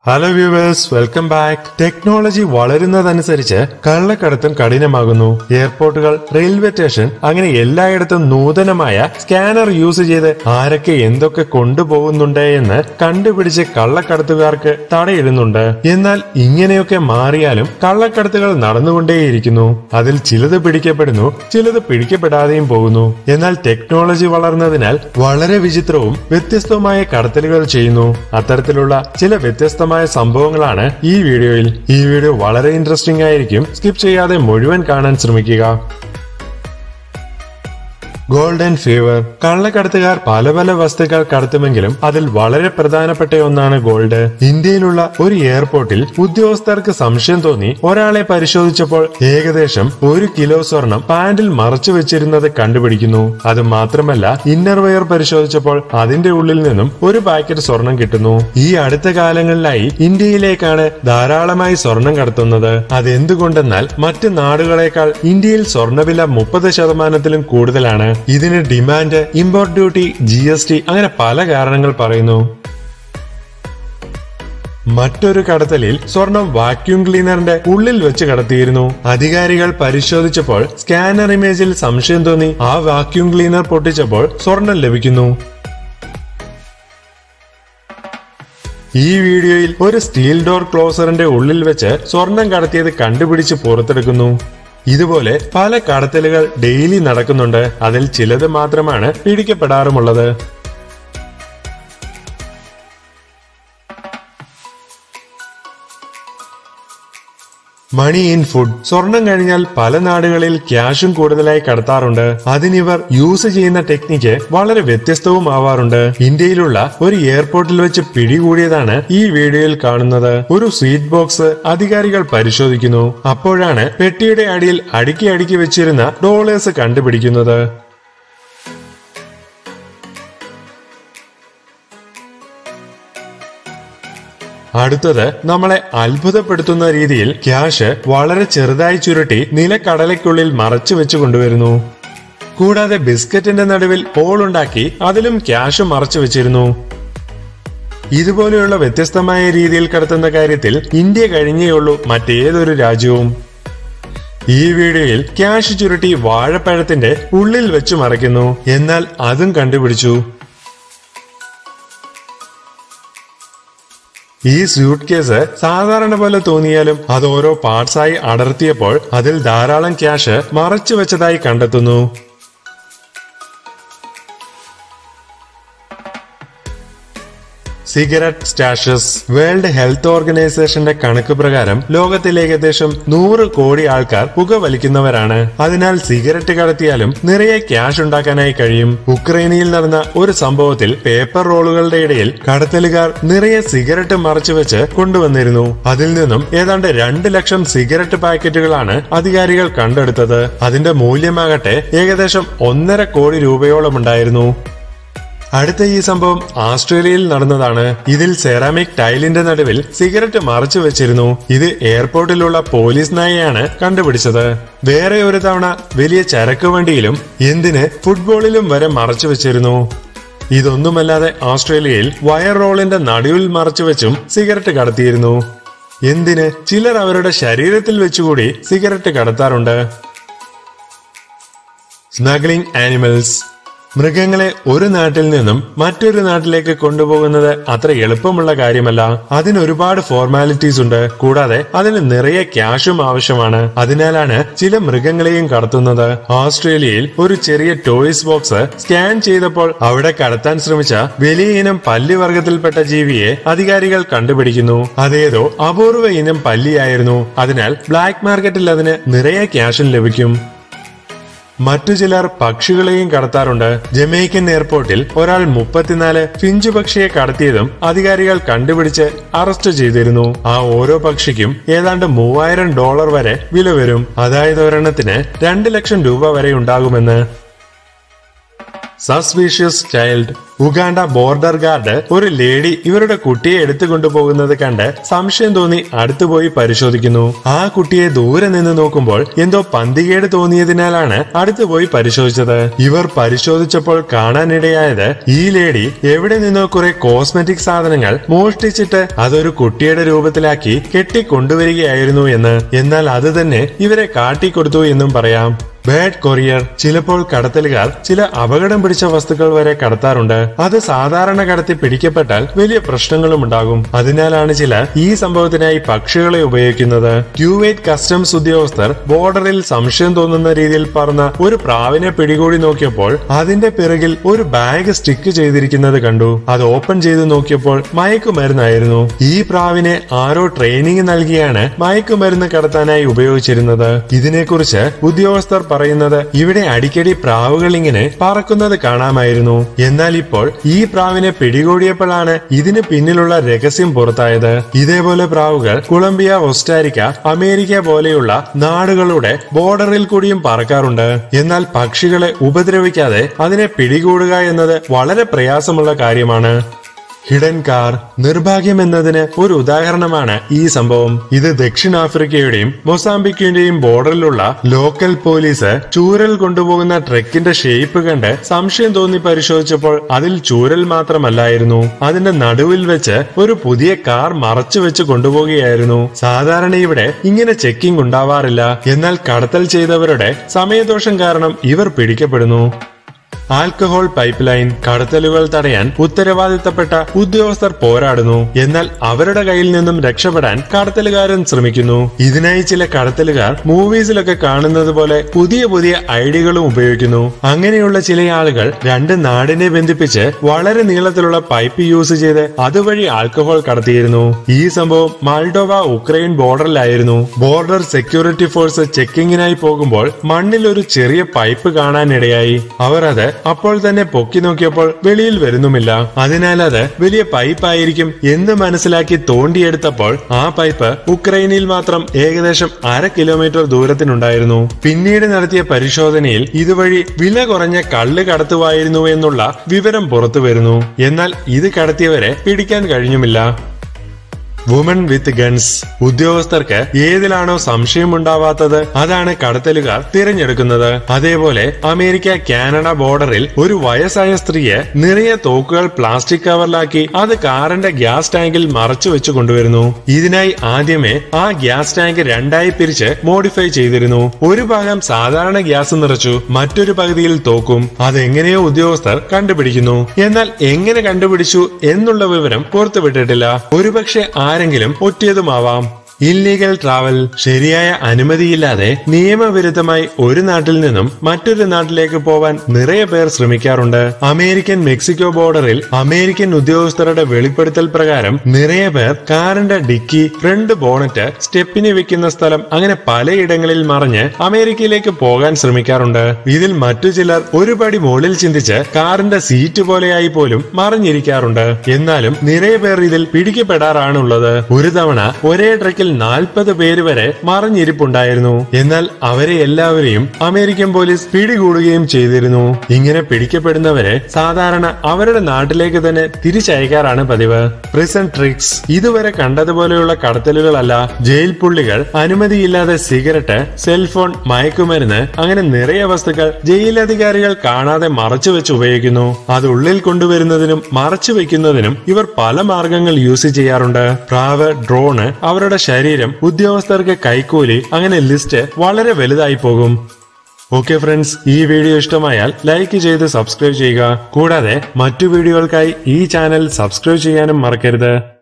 hello viewers welcome back technology വളരുന്നതനുസരിച്ച് കള്ളക്കടത്തും കഠിനമാകുന്നു എയർപോർട്ടുകൾ റെയിൽവേ സ്റ്റേഷൻ അങ്ങനെ എല്ലായിടത്തും നൂതനമായ സ്കാനർ യൂസ് ചെയ്ത് ആരൊക്കെ എന്തൊക്കെ കൊണ്ടുപോകുന്നുണ്ട് എന്ന് കണ്ടുപിടിച്ച് കള്ളക്കടത്തുകാർക്ക് തടയിടുന്നുണ്ട് എന്നാൽ ഇങ്ങനെയൊക്കെ മാറിയാലും കള്ളക്കടത്തുകൾ നടന്നുകൊണ്ടേയിരിക്കുന്നു അതിൽ ചിലത് പിടിക്കപ്പെടുന്നു ചിലത് പിടിക്കപ്പെടാതെയും പോകുന്നു എന്നാൽ ടെക്നോളജി വളർന്നതിനാൽ വളരെ വിചിത്രവും വ്യത്യസ്തവുമായ കടത്തലുകൾ ചെയ്യുന്നു അത്തരത്തിലുള്ള ചില വ്യത്യസ്തമായ സംഭവങ്ങളാണ് ഈ വീഡിയോയിൽ ഈ വീഡിയോ വളരെ ഇൻട്രസ്റ്റിംഗ് ആയിരിക്കും സ്കിപ്പ് ചെയ്യാതെ മുഴുവൻ കാണാൻ ശ്രമിക്കുക ഗോൾഡൻ ഫീവർ കള്ളക്കടത്തുകാർ പല പല വസ്തുക്കൾ കടത്തുമെങ്കിലും അതിൽ വളരെ പ്രധാനപ്പെട്ട ഒന്നാണ് ഗോൾഡ് ഇന്ത്യയിലുള്ള ഒരു എയർപോർട്ടിൽ ഉദ്യോഗസ്ഥർക്ക് സംശയം തോന്നി ഒരാളെ പരിശോധിച്ചപ്പോൾ ഏകദേശം ഒരു കിലോ സ്വർണം പാന്റിൽ മറച്ചു വെച്ചിരുന്നത് കണ്ടുപിടിക്കുന്നു അത് മാത്രമല്ല ഇന്നർവെയർ പരിശോധിച്ചപ്പോൾ അതിന്റെ ഉള്ളിൽ നിന്നും ഒരു പാക്കറ്റ് സ്വർണം കിട്ടുന്നു ഈ അടുത്ത കാലങ്ങളിലായി ഇന്ത്യയിലേക്കാണ് ധാരാളമായി സ്വർണം കടത്തുന്നത് അതെന്തുകൊണ്ടെന്നാൽ മറ്റ് നാടുകളെക്കാൾ ഇന്ത്യയിൽ സ്വർണ്ണവില മുപ്പത് ശതമാനത്തിലും കൂടുതലാണ് ഇതിന് demand import duty G S T അങ്ങനെ പല കാരണങ്ങൾ പറയുന്നു മറ്റൊരു കടത്തലിൽ സ്വർണം വാക്യൂം ക്ലീനറിന്റെ ഉള്ളിൽ വെച്ച് കടത്തിയിരുന്നു അധികാരികൾ പരിശോധിച്ചപ്പോൾ സ്കാനർ ഇമേജിൽ സംശയം തോന്നി ആ വാക്യൂം ക്ലീനർ പൊട്ടിച്ചപ്പോൾ സ്വർണം ലഭിക്കുന്നു ഈ വീഡിയോയിൽ ഒരു സ്റ്റീൽ ഡോർ ക്ലോസറിന്റെ ഉള്ളിൽ വെച്ച് സ്വർണം കടത്തിയത് കണ്ടുപിടിച്ച് പുറത്തെടുക്കുന്നു ഇതുപോലെ പല കടത്തലുകൾ ഡെയിലി നടക്കുന്നുണ്ട് അതിൽ ചിലത് മാത്രമാണ് പിടിക്കപ്പെടാറുമുള്ളത് മണി ഇൻ ഫുഡ് സ്വർണം കഴിഞ്ഞാൽ പല നാടുകളിൽ ക്യാഷും കൂടുതലായി കടത്താറുണ്ട് അതിനിവർ യൂസ് ചെയ്യുന്ന ടെക്നിക്ക് വളരെ വ്യത്യസ്തവും ആവാറുണ്ട് ഇന്ത്യയിലുള്ള ഒരു എയർപോർട്ടിൽ വെച്ച് പിടികൂടിയതാണ് ഈ വീഡിയോയിൽ കാണുന്നത് ഒരു സ്വീറ്റ് ബോക്സ് അധികാരികൾ പരിശോധിക്കുന്നു അപ്പോഴാണ് പെട്ടിയുടെ അടിയിൽ അടുക്കി അടുക്കി വെച്ചിരുന്ന ഡോളേഴ്സ് കണ്ടുപിടിക്കുന്നത് അടുത്തത് നമ്മളെ അത്ഭുതപ്പെടുത്തുന്ന രീതിയിൽ ക്യാഷ് വളരെ ചെറുതായി ചുരുട്ടി നിലക്കടലയ്ക്കുള്ളിൽ മറച്ചു വെച്ച് കൊണ്ടുവരുന്നു കൂടാതെ ബിസ്ക്കറ്റിന്റെ നടുവിൽ ഹോളുണ്ടാക്കി അതിലും ക്യാഷ് മറച്ചു വെച്ചിരുന്നു ഇതുപോലെയുള്ള വ്യത്യസ്തമായ രീതിയിൽ കടത്തുന്ന കാര്യത്തിൽ ഇന്ത്യ കഴിഞ്ഞേയുള്ളൂ മറ്റേതൊരു രാജ്യവും ഈ വീഡിയോയിൽ ക്യാഷ് ചുരുട്ടി വാഴപ്പഴത്തിന്റെ ഉള്ളിൽ വെച്ച് മറയ്ക്കുന്നു എന്നാൽ അതും കണ്ടുപിടിച്ചു ഈ സ്യൂട്ട് കേസ് സാധാരണ പോലെ തോന്നിയാലും അത് ഓരോ പാർട്സായി അടർത്തിയപ്പോൾ അതിൽ ധാരാളം ക്യാഷ് മറച്ചു വെച്ചതായി കണ്ടെത്തുന്നു സിഗരറ്റ് സ്റ്റാഷസ് വേൾഡ് ഹെൽത്ത് ഓർഗനൈസേഷന്റെ കണക്ക് പ്രകാരം ലോകത്തിൽ ഏകദേശം നൂറ് കോടി ആൾക്കാർ പുകവലിക്കുന്നവരാണ് അതിനാൽ സിഗരറ്റ് കടത്തിയാലും നിറയെ ക്യാഷ് ഉണ്ടാക്കാനായി കഴിയും ഉക്രൈനിൽ നടന്ന ഒരു സംഭവത്തിൽ പേപ്പർ റോളുകളുടെ ഇടയിൽ കടത്തലുകാർ നിറയെ സിഗരറ്റ് മറച്ചുവെച്ച് കൊണ്ടുവന്നിരുന്നു അതിൽ നിന്നും ഏതാണ്ട് രണ്ട് ലക്ഷം സിഗരറ്റ് പാക്കറ്റുകളാണ് അധികാരികൾ കണ്ടെടുത്തത് അതിന്റെ മൂല്യമാകട്ടെ ഏകദേശം ഒന്നര കോടി രൂപയോളം ഉണ്ടായിരുന്നു അടുത്ത ഈ സംഭവം ആസ്ട്രേലിയയിൽ നടന്നതാണ് ഇതിൽ സെറാമിക് ടൈലിന്റെ നടുവിൽ സിഗരറ്റ് മറച്ചു വെച്ചിരുന്നു ഇത് എയർപോർട്ടിലുള്ള പോലീസ് നായയാണ് കണ്ടുപിടിച്ചത് വേറെ ഒരു തവണ വലിയ ചരക്ക് വണ്ടിയിലും എന്തിന് ഫുട്ബോളിലും വരെ മറച്ചു വെച്ചിരുന്നു ഇതൊന്നുമല്ലാതെ ഓസ്ട്രേലിയയിൽ വയർ റോളിന്റെ നടുവിൽ മറച്ചു വെച്ചും സിഗരറ്റ് കടത്തിയിരുന്നു എന്തിന് ചിലർ അവരുടെ ശരീരത്തിൽ വെച്ചുകൂടി സിഗരറ്റ് കടത്താറുണ്ട് സ്നഗ്ലിംഗ് ആനിമൽസ് മൃഗങ്ങളെ ഒരു നാട്ടിൽ നിന്നും മറ്റൊരു നാട്ടിലേക്ക് കൊണ്ടുപോകുന്നത് അത്ര എളുപ്പമുള്ള കാര്യമല്ല അതിന് ഒരുപാട് ഫോർമാലിറ്റീസ് ഉണ്ട് കൂടാതെ അതിന് നിറയെ ക്യാഷും ആവശ്യമാണ് അതിനാലാണ് ചില മൃഗങ്ങളെയും കടത്തുന്നത് ഓസ്ട്രേലിയയിൽ ഒരു ചെറിയ ടോയ്സ് ബോക്സ് സ്കാൻ ചെയ്തപ്പോൾ അവിടെ കടത്താൻ ശ്രമിച്ച വലിയ ഇനം പല്ലി വർഗത്തിൽപ്പെട്ട ജീവിയെ അധികാരികൾ കണ്ടുപിടിക്കുന്നു അതേതോ അപൂർവ ഇനം പല്ലിയായിരുന്നു അതിനാൽ ബ്ലാക്ക് മാർക്കറ്റിൽ അതിന് നിറയെ ക്യാഷും ലഭിക്കും മറ്റു ചിലർ പക്ഷികളെയും കടത്താറുണ്ട് ജമൈക്കൻ എയർപോർട്ടിൽ ഒരാൾ മുപ്പത്തിനാല് ഫിഞ്ചു പക്ഷിയെ കടത്തിയതും അധികാരികൾ കണ്ടുപിടിച്ച് അറസ്റ്റ് ചെയ്തിരുന്നു ആ ഓരോ പക്ഷിക്കും ഏതാണ്ട് മൂവായിരം ഡോളർ വരെ വില വരും അതായത് ഒരെണ്ണത്തിന് രണ്ട് ലക്ഷം രൂപ വരെ ഉണ്ടാകുമെന്ന് suspicious child Uganda border guard ഒരു ലേഡി ഇവരുടെ കുട്ടിയെ എടുത്തു കൊണ്ടുപോകുന്നത് കണ്ട് സംശയം തോന്നി അടുത്തുപോയി പരിശോധിക്കുന്നു ആ കുട്ടിയെ ദൂരെ നിന്ന് നോക്കുമ്പോൾ എന്തോ പന്തികേട് തോന്നിയതിനാലാണ് അടുത്തുപോയി പരിശോധിച്ചത് ഇവർ പരിശോധിച്ചപ്പോൾ കാണാനിടയായത് ഈ ലേഡി എവിടെ നിന്നോ കുറെ കോസ്മെറ്റിക് സാധനങ്ങൾ മോഷ്ടിച്ചിട്ട് അതൊരു കുട്ടിയുടെ രൂപത്തിലാക്കി കെട്ടിക്കൊണ്ടുവരികയായിരുന്നു എന്ന് എന്നാൽ അത് തന്നെ ഇവരെ കാട്ടിക്കൊടുത്തു എന്നും പറയാം ബാഡ് കൊറിയർ ചിലപ്പോൾ കടത്തലുകാർ ചില അപകടം പിടിച്ച വസ്തുക്കൾ വരെ കടത്താറുണ്ട് അത് സാധാരണ കടത്തി പിടിക്കപ്പെട്ടാൽ വലിയ പ്രശ്നങ്ങളും ഉണ്ടാകും അതിനാലാണ് ചിലർ ഈ സംഭവത്തിനായി പക്ഷികളെ ഉപയോഗിക്കുന്നത് ക്യൂവേറ്റ് കസ്റ്റംസ് ഉദ്യോഗസ്ഥർ ബോർഡറിൽ സംശയം തോന്നുന്ന രീതിയിൽ പറന്ന ഒരു പ്രാവിനെ പിടികൂടി നോക്കിയപ്പോൾ അതിന്റെ പിറകിൽ ഒരു ബാഗ് സ്റ്റിക്ക് ചെയ്തിരിക്കുന്നത് കണ്ടു അത് ഓപ്പൺ ചെയ്ത് നോക്കിയപ്പോൾ മയക്കുമരുന്നായിരുന്നു ഈ പ്രാവിനെ ആരോ ട്രെയിനിങ് നൽകിയാണ് മയക്കുമരുന്ന് കടത്താനായി ഉപയോഗിച്ചിരുന്നത് ഇതിനെക്കുറിച്ച് ഉദ്യോഗസ്ഥർ പറയുന്നത് ഇവിടെ അടിക്കടി പ്രാവുകൾ ഇങ്ങനെ പറക്കുന്നത് കാണാമായിരുന്നു എന്നാൽ ഇപ്പോൾ ഈ പ്രാവിനെ പിടികൂടിയപ്പോഴാണ് ഇതിന് പിന്നിലുള്ള രഹസ്യം പുറത്തായത് ഇതേപോലെ പ്രാവുകൾ കൊളംബിയ ഓസ്റ്റാരിക്ക അമേരിക്ക പോലെയുള്ള നാടുകളുടെ ബോർഡറിൽ കൂടിയും പറക്കാറുണ്ട് എന്നാൽ പക്ഷികളെ ഉപദ്രവിക്കാതെ അതിനെ പിടികൂടുക എന്നത് വളരെ പ്രയാസമുള്ള കാര്യമാണ് ഹിഡൻ കാർ നിർഭാഗ്യം എന്നതിന് ഒരു ഉദാഹരണമാണ് ഈ സംഭവം ഇത് ദക്ഷിണാഫ്രിക്കയുടെയും മൊസാംബിക്കിന്റെയും ബോർഡറിലുള്ള ലോക്കൽ പോലീസ് ചൂരൽ കൊണ്ടുപോകുന്ന ട്രക്കിന്റെ ഷേപ്പ് കണ്ട് സംശയം തോന്നി പരിശോധിച്ചപ്പോൾ അതിൽ ചൂരൽ മാത്രമല്ലായിരുന്നു അതിന്റെ നടുവിൽ വെച്ച് ഒരു പുതിയ കാർ മറച്ചു വെച്ച് കൊണ്ടുപോകുകയായിരുന്നു സാധാരണ ഇവിടെ ഇങ്ങനെ ചെക്കിംഗ് ഉണ്ടാവാറില്ല എന്നാൽ കടത്തൽ ചെയ്തവരുടെ സമയദോഷം കാരണം ഇവർ പിടിക്കപ്പെടുന്നു ആൽക്കഹോൾ പൈപ്പ് ലൈൻ കടത്തലുകൾ തടയാൻ ഉത്തരവാദിത്തപ്പെട്ട ഉദ്യോഗസ്ഥർ പോരാടുന്നു എന്നാൽ അവരുടെ കയ്യിൽ നിന്നും രക്ഷപ്പെടാൻ കടത്തലുകാരൻ ശ്രമിക്കുന്നു ഇതിനായി ചില കടത്തലുകാർ മൂവീസിലൊക്കെ കാണുന്നത് പോലെ പുതിയ പുതിയ ഐഡിയകളും ഉപയോഗിക്കുന്നു അങ്ങനെയുള്ള ചില ആളുകൾ രണ്ട് നാടിനെ ബന്ധിപ്പിച്ച് വളരെ നീളത്തിലുള്ള പൈപ്പ് യൂസ് ചെയ്ത് അതുവഴി ആൽക്കഹോൾ കടത്തിയിരുന്നു ഈ സംഭവം മാൾഡോവ ഉക്രൈൻ ബോർഡറിലായിരുന്നു ബോർഡർ സെക്യൂരിറ്റി ഫോഴ്സ് ചെക്കിങ്ങിനായി പോകുമ്പോൾ മണ്ണിൽ ഒരു ചെറിയ പൈപ്പ് കാണാനിടയായി അവർ അത് അപ്പോൾ തന്നെ പൊക്കി നോക്കിയപ്പോൾ വെളിയിൽ വരുന്നുമില്ല അതിനാൽ അത് വലിയ പൈപ്പ് ആയിരിക്കും എന്ന് മനസ്സിലാക്കി തോണ്ടിയെടുത്തപ്പോൾ ആ പൈപ്പ് ഉക്രൈനിൽ മാത്രം ഏകദേശം അര കിലോമീറ്റർ ദൂരത്തിനുണ്ടായിരുന്നു പിന്നീട് നടത്തിയ പരിശോധനയിൽ ഇതുവഴി വില കുറഞ്ഞ കള്ള് കടത്തുവായിരുന്നു എന്നുള്ള വിവരം പുറത്തു വരുന്നു എന്നാൽ ഇത് കടത്തിയവരെ പിടിക്കാൻ കഴിഞ്ഞുമില്ല വുമൺ വിത്ത് ഗൺസ് ഉദ്യോഗസ്ഥർക്ക് ഏതിലാണോ സംശയമുണ്ടാവാത്തത് അതാണ് കടത്തലുകാർ തിരഞ്ഞെടുക്കുന്നത് അതേപോലെ അമേരിക്ക കാനഡ ബോർഡറിൽ ഒരു വയസ്സായ സ്ത്രീയെ നിറയെ തോക്കുകൾ പ്ലാസ്റ്റിക് കവറിലാക്കി അത് കാറിന്റെ ഗ്യാസ് ടാങ്കിൽ മറച്ചു വെച്ച് കൊണ്ടുവരുന്നു ഇതിനായി ആദ്യമേ ആ ഗ്യാസ് ടാങ്ക് രണ്ടായി പിരിച്ച് മോഡിഫൈ ചെയ്തിരുന്നു ഒരു ഭാഗം സാധാരണ ഗ്യാസ് നിറച്ചു മറ്റൊരു പകുതിയിൽ തോക്കും അതെങ്ങനെയോ ഉദ്യോഗസ്ഥർ കണ്ടുപിടിക്കുന്നു എന്നാൽ എങ്ങനെ കണ്ടുപിടിച്ചു എന്നുള്ള വിവരം പുറത്തുവിട്ടിട്ടില്ല ഒരുപക്ഷെ ആരെങ്കിലും ഒറ്റിയതുമാവാം ഇല്ലീഗൽ ട്രാവൽ ശരിയായ അനുമതിയില്ലാതെ നിയമവിരുദ്ധമായി ഒരു നാട്ടിൽ നിന്നും മറ്റൊരു നാട്ടിലേക്ക് പോവാൻ നിറയെ പേർ ശ്രമിക്കാറുണ്ട് അമേരിക്കൻ മെക്സിക്കോ ബോർഡറിൽ അമേരിക്കൻ ഉദ്യോഗസ്ഥരുടെ വെളിപ്പെടുത്തൽ പ്രകാരം നിറയെ പേർ കാറിന്റെ ഡിക്കി ഫ്രണ്ട് ബോണറ്റ് സ്റ്റെപ്പിന് വെക്കുന്ന സ്ഥലം അങ്ങനെ പലയിടങ്ങളിൽ മറിഞ്ഞ് അമേരിക്കയിലേക്ക് പോകാൻ ശ്രമിക്കാറുണ്ട് ഇതിൽ മറ്റു ചിലർ ഒരു പടി മുകളിൽ ചിന്തിച്ച് കാറിന്റെ സീറ്റ് പോലെയായി പോലും മറിഞ്ഞിരിക്കാറുണ്ട് എന്നാലും നിറയെ പേർ ഇതിൽ പിടിക്കപ്പെടാറാണുള്ളത് ഒരു തവണ ഒരേ ട്രക്കിൽ നാൽപ്പത് പേര് വരെ മറിഞ്ഞിരിപ്പുണ്ടായിരുന്നു എന്നാൽ അവരെ എല്ലാവരെയും അമേരിക്കൻ പോലീസ് പിടികൂടുകയും ചെയ്തിരുന്നു ഇങ്ങനെ പിടിക്കപ്പെടുന്നവരെ സാധാരണ അവരുടെ നാട്ടിലേക്ക് തന്നെ തിരിച്ചയക്കാറാണ് പതിവ് പ്രിസൺ ട്രിക്സ് ഇതുവരെ കണ്ടതുപോലെയുള്ള കടത്തലുകളല്ല ജയിൽ പുള്ളികൾ അനുമതിയില്ലാതെ സിഗരറ്റ് സെൽഫോൺ മയക്കുമരുന്ന് അങ്ങനെ നിറയെ വസ്തുക്കൾ ജയിലധികാരികൾ കാണാതെ മറച്ചു വെച്ച് ഉപയോഗിക്കുന്നു അത് ഉള്ളിൽ കൊണ്ടുവരുന്നതിനും മറച്ചു വെക്കുന്നതിനും ഇവർ പല മാർഗങ്ങൾ യൂസ് ചെയ്യാറുണ്ട് പ്രാവ് ഡ്രോണ് അവരുടെ ശരീരം ഉദ്യോഗസ്ഥർക്ക് കൈക്കൂലി അങ്ങനെ ലിസ്റ്റ് വളരെ വലുതായി പോകും ഓക്കെ ഫ്രണ്ട്സ് ഈ വീഡിയോ ഇഷ്ടമായാൽ ലൈക്ക് ചെയ്ത് സബ്സ്ക്രൈബ് ചെയ്യുക കൂടാതെ മറ്റു വീഡിയോകൾക്കായി ഈ ചാനൽ സബ്സ്ക്രൈബ് ചെയ്യാനും മറക്കരുത്